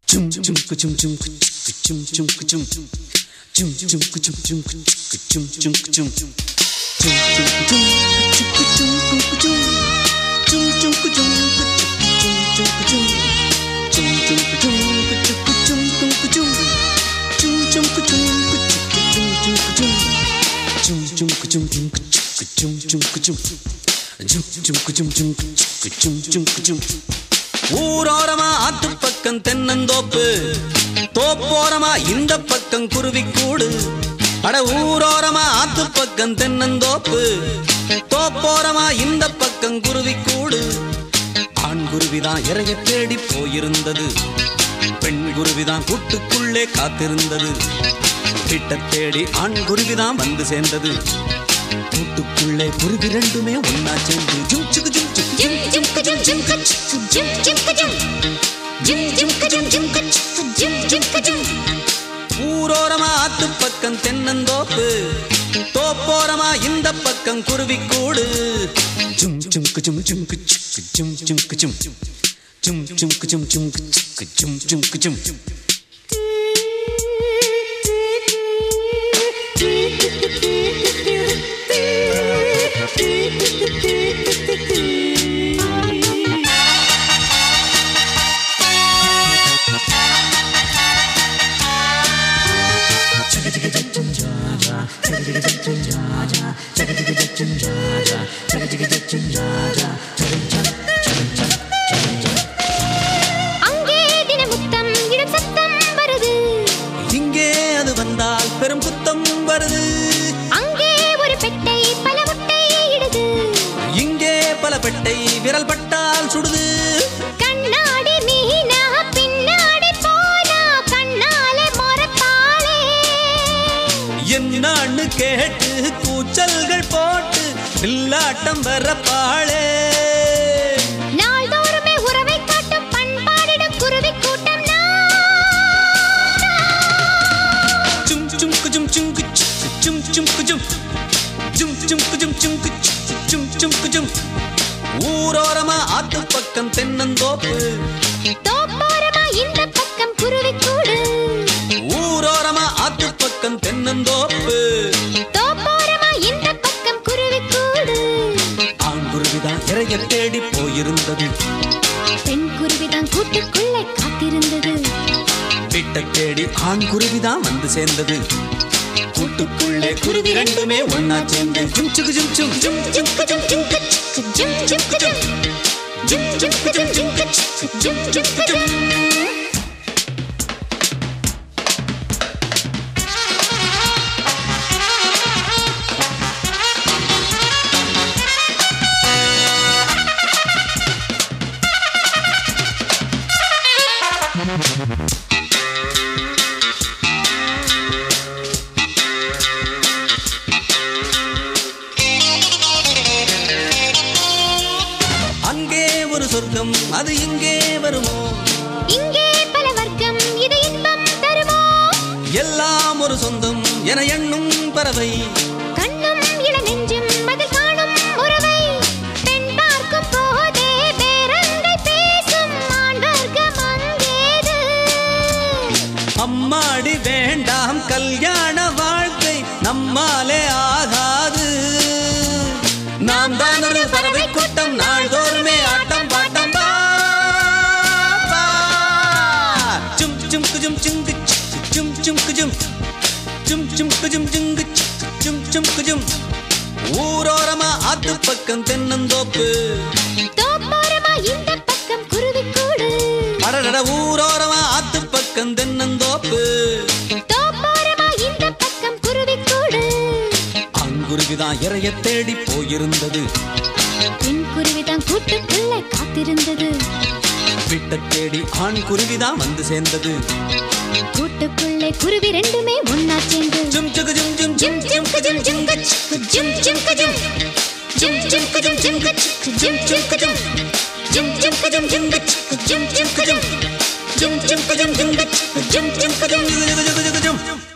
Jum jum ka jum jum ka jum jum ka jum jum jum ka jum jum ka jum jum ka jum jum jum ka jum ka jum ka jum jum jum ka jum ka jum ka jum jum jum ka jum ka jum ka jum jum jum ka jum ka jum ka jum jum ka jum jum ka jum jum ka jum jum jum ka jum jum ka jum jum ka jum ஊரோரமா ஆத்து பக்கம் தென்னந்தோப்பு தோப்போரமா இந்த பக்கம் குருவிக்கூடு அட ஊரோரமா ஆத்து பக்கம் தென்னந்தோப்பு தோப்போரமா இந்த பக்கம் குருவிக்கூடு ஆண் குருவிதான் இறைய தேடி போயிருந்தது பெண் குருவிதான் கூட்டுக்குள்ளே காத்திருந்தது கிட்ட தேடி ஆண் குருவிதான் வந்து சேர்ந்தது கூட்டுக்குள்ளே குருவி ரெண்டுமே ஒன்னா சேர்ந்து ஜும் சுகு ஜும் சுகு Jim Jim ka Jim Jim ka Jim Jim ka Jim Jim Jim ka Jim Jim ka Jim Jim ka Jim ஊரோரமா ஆத்து பக்கம் தென்னந்தோப்பு தோப்போரமா இந்த பக்கம் குருவிக்கூடு ஜும் ஜும் கு ஜும் ஜும் கு கு ஜும் ஜும் கு ஜும் ஜும் ஜும் கு ஜும் ஜும் கு கு ஜும் ஜும் கு ஜும் அங்கே தினமுத்தம் இடம் சத்தம் வருது இங்கே அது வந்தால் பெரும் குத்தம் வருது அங்கே ஒரு பெட்டை பல முட்டை இடுது இங்கே பல பெட்டை விரல் பட்டால் சுடுது கண்ணாடி மீனா பின்னாடி போனா கண்ணாலே மொரத்தாளே என்னான்னு கேட்டு கூச்சல்கள் போட்டு வில்லாட்டம் வரப்பாளே நாள்தோறுமே உறவை காட்டும் பண்பாடிடும் குருவி கூட்டம் Jum jum ku jum jum ku jum jum ku jum jum jum ku jum jum ku jum jum ku jum ஊரோரமா ஆத்து பக்கம் தென்னந்தோப்பு தோப்போரமா இந்த பக்கம் குருவி கூடு ஊரோரமா ஆத்து பக்கம் தென்னந்தோப்பு தோப்போரமா இந்த பக்கம் குருவி கூடு ஆண்குருவிதான் இறைய தேடி போயிருந்தது பெண் குருவிதான் கூட்டுக்குள்ளே காத்திருந்தது வீட்டை தேடி ஆண் குருவிதான் வந்து சேர்ந்தது கூட்டுக்குள்ளே குருவி ரெண்டுமே ஒன்னா சேர்ந்து ஜும் சுகு ஜும் சும் ஜும் ஜிம் ஜிம் ஜிம் ஜிம் ஜிம் ஜிம் ஜிம் ஜிம் ஜிம் ஜிம் ஜிம் ஜிம் ஜிம் அங்கே ஒரு சொர்க்கம் அது இங்கே வருமோ இங்கே பல வர்க்கம் இது இன்பம் தருமோ எல்லாம் ஒரு சொந்தம் என எண்ணும் பறவை கண்ணும் இள நெஞ்சும் அதில் காணும் உறவை பெண் பார்க்கும் போதே பேரங்கை பேசும் ஆண் வர்க்கம் அங்கேது அம்மாடி வேண்டாம் கல்யாண வாழ்க்கை நம்மாலே ஆகாது நாம் தான் ஒரு பறவை கூட்டம் நாள்தோறுமே ஆட்டம் பாட்டம் பா, பா. ஜும் ஜும் குஜும் ஜுங்கு ஜும் ஜும் குஜும் ஜும் ஜும் குஜும் ஜுங்கு ஜும் ஜும் குஜும் ஊரோரமா ஆத்து பக்கம் தென்னந்தோப்பு தோப்போரமா இந்த பக்கம் குருவி கூடு அடடட ஊரோரமா ஆத்து பக்கம் தென்னந்தோப்பு தோப்போரமா இந்த பக்கம் குருவி கூடு அங்குருவிதான் இறைய தேடி போயிருந்தது பெண் குருவிதான் கூட்டுக்குள்ளே காத்திருந்தது விட்ட தேடி ஆண் குருவிதான் வந்து சேர்ந்தது கூட்டுக்குள்ளே குருவி ரெண்டுமே ஒன்னா சேர்ந்து ஜும் ஜுகு ஜும் ஜும் ஜிம் ஜிம் கஜிம் ஜிம் கச் ஜிம் ஜிம் கஜிம் ஜிம் ஜிம் கஜிம் ஜிம் கச் ஜிம் ஜிம் கஜிம் ஜிம் ஜிம் கஜிம் ஜிம் கச் ஜிம் ஜிம் கஜிம் ஜிம் ஜிம் கஜிம் ஜிம் கச் ஜிம் ஜிம் கஜிம் ஜுகு ஜுகு ஜுகு ஜுகு ஜும்